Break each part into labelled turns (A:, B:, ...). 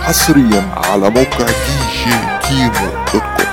A: حصريا على موقع دي جي كيمو دوت كوم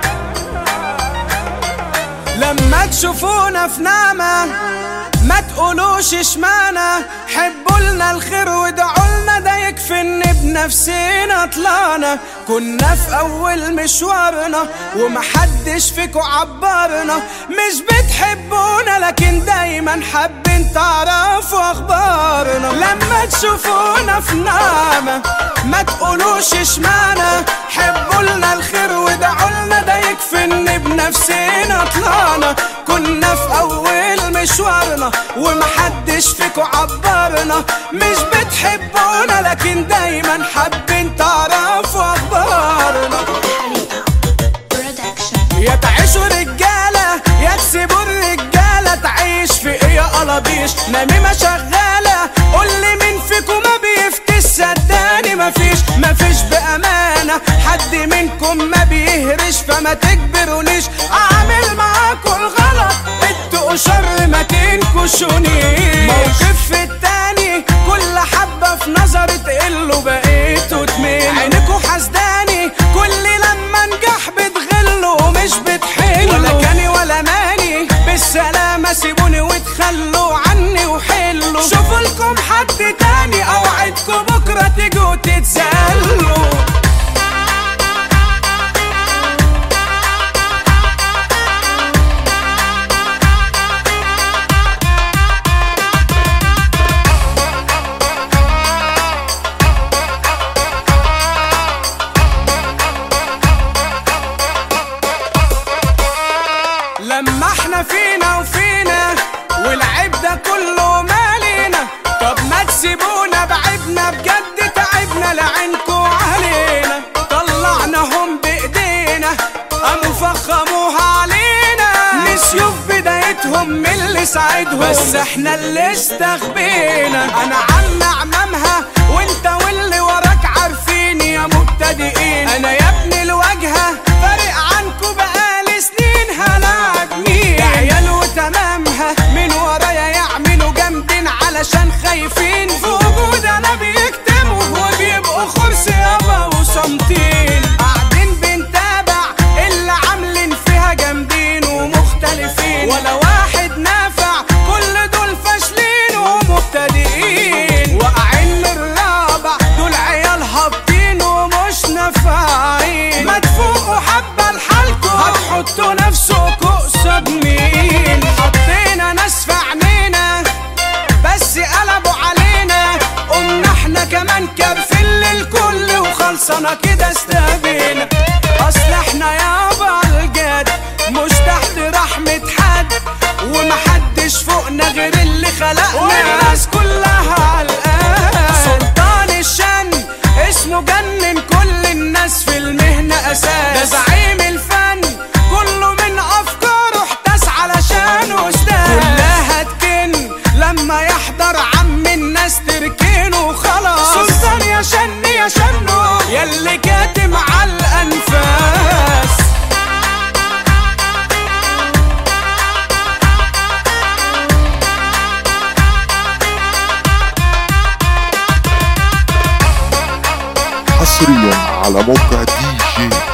B: لما تشوفونا في نعمة ما تقولوش اشمعنى حبوا لنا الخير وادعوا لنا ده يكفي ان بنفسنا طلعنا كنا في اول مشوارنا ومحدش فيكو عبرنا مش بتحبونا لكن دايما حابين تعرفوا اخبارنا لما تشوفونا في نعمة ما تقولوش اشمعنى حبوا لنا الخير وادعوا لنا ده يكفي ان بنفسنا طلعنا كنا في اول مشوارنا ومحدش فيكو عبرنا مش بتحبونا لكن دايما حابين تعرفوا اخبارنا
C: Production.
B: يا تعيشوا رجالة يا تسيبوا الرجالة تعيش في ايه يا قلبيش نميمة شغالة قولي مين فيكم ما بيفتش صدقني مفيش مفيش بأمانة حد منكم ما بيهرش فما تجبرونيش أعمل معاكوا الغلط اتقوا شر ما تنكشونيش موقف في التاني كل حبة في نظري تقلوا بقيتوا اتنين عينكوا حسداني كل لما انجح بتغلوا مش بتحلوا ولا كاني ولا ماني بالسلامة سيبوني وتخلوا عني وحلوا شوفوا لكم حد تاني اوعدكم بكرة تيجوا تتسلوا لما احنا فينا وفينا والعيب ده كله مالينا طب ما تسيبونا بعبنا بجد تعبنا لعينكو علينا طلعناهم بايدينا قاموا فخموها علينا نسيوا في بدايتهم من اللي ساعدهم بس احنا اللي استخبينا انا عم عمامها وانت واللي وراك عارفين يا مبتدئين انا يا ابن الواجهه فارق عنكو بقالي سنين هلاعبني يا عيال وتمامها من ورايا يعملوا جامدين علشان خايفين في وجود انا بيكتموا وبيبقوا خرس يابا وصامتين قاعدين بنتابع اللي عاملين فيها جامدين ومختلفين ولا واحد نافع كل دول فاشلين ومبتدئين واقعين من الرابع دول عيال هابطين ومش نافعين ما تفوقوا حبه لحالكوا هتحطوا نفسكوا قصاد مين حطينا ناس في عينينا بس قلبوا علينا قمنا احنا كمان كارفين للكل وخلصنا كده استبينا اصل احنا يابا الجد مش تحت رحمة حد ومحدش فوقنا غير اللي خلقنا والناس كلها علقان سلطان الشن اسمه جنن كل الناس في المهنة اساس ده زعيم الفن كله من افكاره احتاس علشان استاذ كلها تكن لما يحضر عم الناس تركنه خلاص سلطان يا شن يا شنو ياللي كاتم على الانفاس
A: حصريا على موقع دي جي